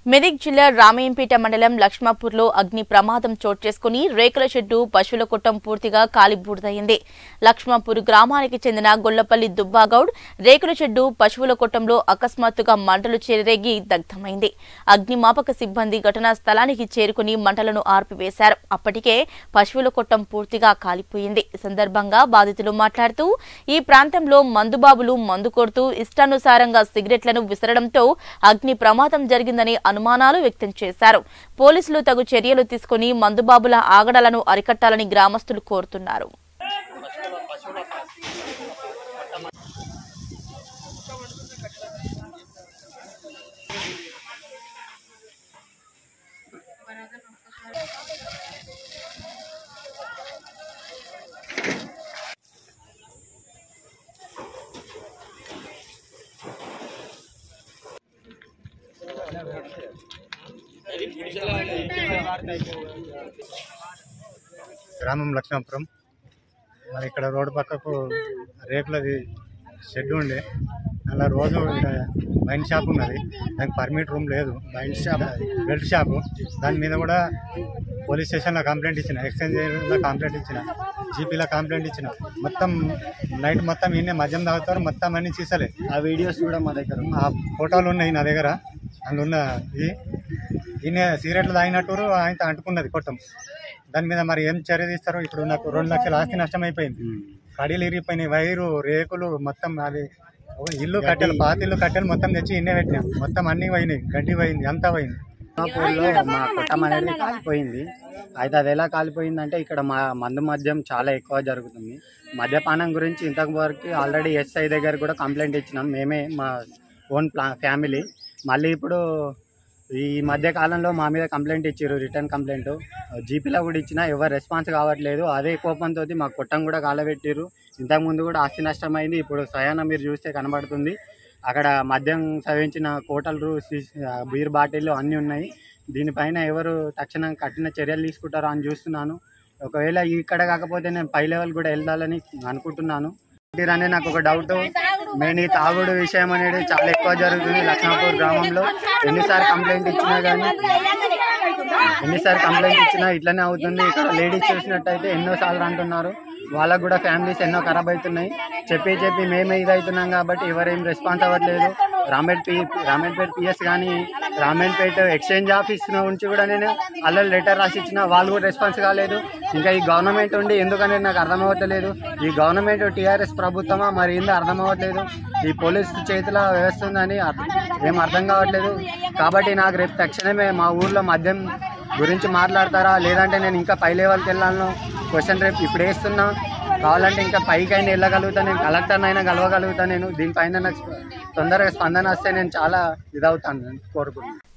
మెదక్ జిల్లా రామయ్యంపేట మండలం లక్ష్మాపూర్లో అగ్ని ప్రమాదం చోటు చేసుకుని రేకుల షెడ్డు పశువుల కుట్టం పూర్తిగా కాలిబూడిదయింది లక్ష్మాపూర్ గ్రామానికి చెందిన గొల్లపల్లి దుబ్బాగౌడ్ రేకుల షెడ్డు పశువుల కొట్టంలో అకస్మాత్తుగా మంటలు చెలరేగి దగ్ధమైంది అగ్నిమాపక సిబ్బంది ఘటనా స్థలానికి చేరుకుని మంటలను ఆర్పివేశారు అప్పటికే పశువుల కొట్టం పూర్తిగా కాలిపోయింది ఈ సందర్భంగా బాధితులు మాట్లాడుతూ ఈ ప్రాంతంలో మందుబాబులు మందు కొడుతూ ఇష్టానుసారంగా సిగరెట్లను విసరడంతో అగ్ని ప్రమాదం జరిగిందని అనుమానాలు వ్యక్తం చేశారు పోలీసులు తగు చర్యలు తీసుకుని మందుబాబుల ఆగడాలను అరికట్టాలని గ్రామస్తులు కోరుతున్నారు గ్రామం లక్ష్మాపురం మరి ఇక్కడ రోడ్డు పక్కకు రేకులది షెడ్ ఉండే అలా రోజు ఇక్కడ వైన్ షాప్ ఉన్నది దానికి పర్మిట్ రూమ్ లేదు వైన్ షాప్ బెల్ట్ షాపు దాని మీద కూడా పోలీస్ స్టేషన్లో కంప్లైంట్ ఇచ్చిన ఎక్స్చేంజ్లో కంప్లైంట్ ఇచ్చిన జీపీలో కంప్లైంట్ ఇచ్చిన మొత్తం నైట్ మొత్తం ఈయన మద్యం తాగుతారు మొత్తం అన్ని చీసలే ఆ వీడియోస్ కూడా మా దగ్గర ఉన్నాయి. ఆ ఫోటోలు ఉన్నాయి నా దగ్గర అందులో ఉన్న ఇది ఈయన సిగరెట్లు తాగినట్టు ఆయన అంటుకున్నది కొట్టం దాని మీద మరి ఏం చర్య తీస్తారు ఇప్పుడు నాకు రెండు లక్షల ఆస్తి నష్టం అయిపోయింది కడీలు ఇరిగిపోయినాయి వైరు రేకులు మొత్తం అది ఓ ఇల్లు కట్టెలు పాత ఇల్లు కట్టెలు మొత్తం తెచ్చి ఇన్నే పెట్టినాం మొత్తం అన్ని పోయినాయి గడ్డి పోయింది అంతా పోయింది తిమ్మాపూర్లో మా కుట్టం అనేది కాలిపోయింది అయితే అది ఎలా కాలిపోయిందంటే ఇక్కడ మా మందు మద్యం చాలా ఎక్కువ జరుగుతుంది మద్యపానం గురించి ఇంతకు వరకు ఆల్రెడీ ఎస్ఐ దగ్గర కూడా కంప్లైంట్ ఇచ్చినాం మేమే మా ఓన్ ప్లా ఫ్యామిలీ మళ్ళీ ఇప్పుడు ఈ మధ్య కాలంలో మా మీద కంప్లైంట్ ఇచ్చారు రిటర్న్ కంప్లైంట్ జీపీలో కూడా ఇచ్చినా ఎవరు రెస్పాన్స్ కావట్లేదు అదే కోపంతో మా కుట్టం కూడా కాలబెట్టిరు ఇంతకుముందు కూడా ఆస్తి నష్టం అయింది ఇప్పుడు స్వయాన మీరు చూస్తే కనబడుతుంది అక్కడ మద్యం సవించిన కోటలు బీర్ బాటిల్ అన్నీ ఉన్నాయి దీనిపైన ఎవరు తక్షణం కఠిన చర్యలు తీసుకుంటారో అని చూస్తున్నాను ఒకవేళ ఇక్కడ కాకపోతే నేను పై లెవెల్ కూడా వెళ్ళాలని అనుకుంటున్నాను అని నాకు ఒక డౌట్ మెయిన్ ఈ తాగుడు విషయం అనేది చాలా ఎక్కువ జరుగుతుంది లక్ష్మాపూర్ గ్రామంలో ఎన్నిసార్లు కంప్లైంట్ ఇచ్చినా కానీ ఎన్నిసార్లు కంప్లైంట్ ఇచ్చినా ఇట్లనే అవుతుంది ఇక్కడ లేడీస్ చూసినట్టయితే ఎన్నోసార్లు అంటున్నారు వాళ్ళకు కూడా ఫ్యామిలీస్ ఎన్నో ఖరాబ్ అవుతున్నాయి చెప్పి చెప్పి మేమే ఇది అవుతున్నాం కాబట్టి ఎవరేం రెస్పాన్స్ అవ్వట్లేదు రామేట్ పి రామేట్పేట పిఎస్ కానీ రామేట్పేట ఎక్స్చేంజ్ ఆఫీస్ నుంచి కూడా నేను అల్ల లెటర్ రాసి ఇచ్చిన వాళ్ళు కూడా రెస్పాన్స్ కాలేదు ఇంకా ఈ గవర్నమెంట్ ఉండి ఎందుకనేది నాకు అర్థం అవ్వట్లేదు ఈ గవర్నమెంట్ టీఆర్ఎస్ ప్రభుత్వమా మరి ఏందో అర్థం అవ్వట్లేదు ఈ పోలీస్ చేతిలో వ్యవస్థ ఉందని అర్థం- ఏం అర్థం కావట్లేదు కాబట్టి నాకు రేపు తక్షణమే మా ఊర్లో మద్యం గురించి మాట్లాడతారా లేదంటే నేను ఇంకా పై లెవెల్కి వెళ్ళాలను క్వశ్చన్ రేపు ఇప్పుడు వేస్తున్నా కావాలంటే ఇంకా పైకైనా వెళ్ళగలుగుతా నేను కలెక్టర్ అయినా కలవగలుగుతా నేను దీనిపైన నాకు తొందరగా స్పందన వస్తే నేను చాలా ఇదవుతాను కోరుకుంటున్నాను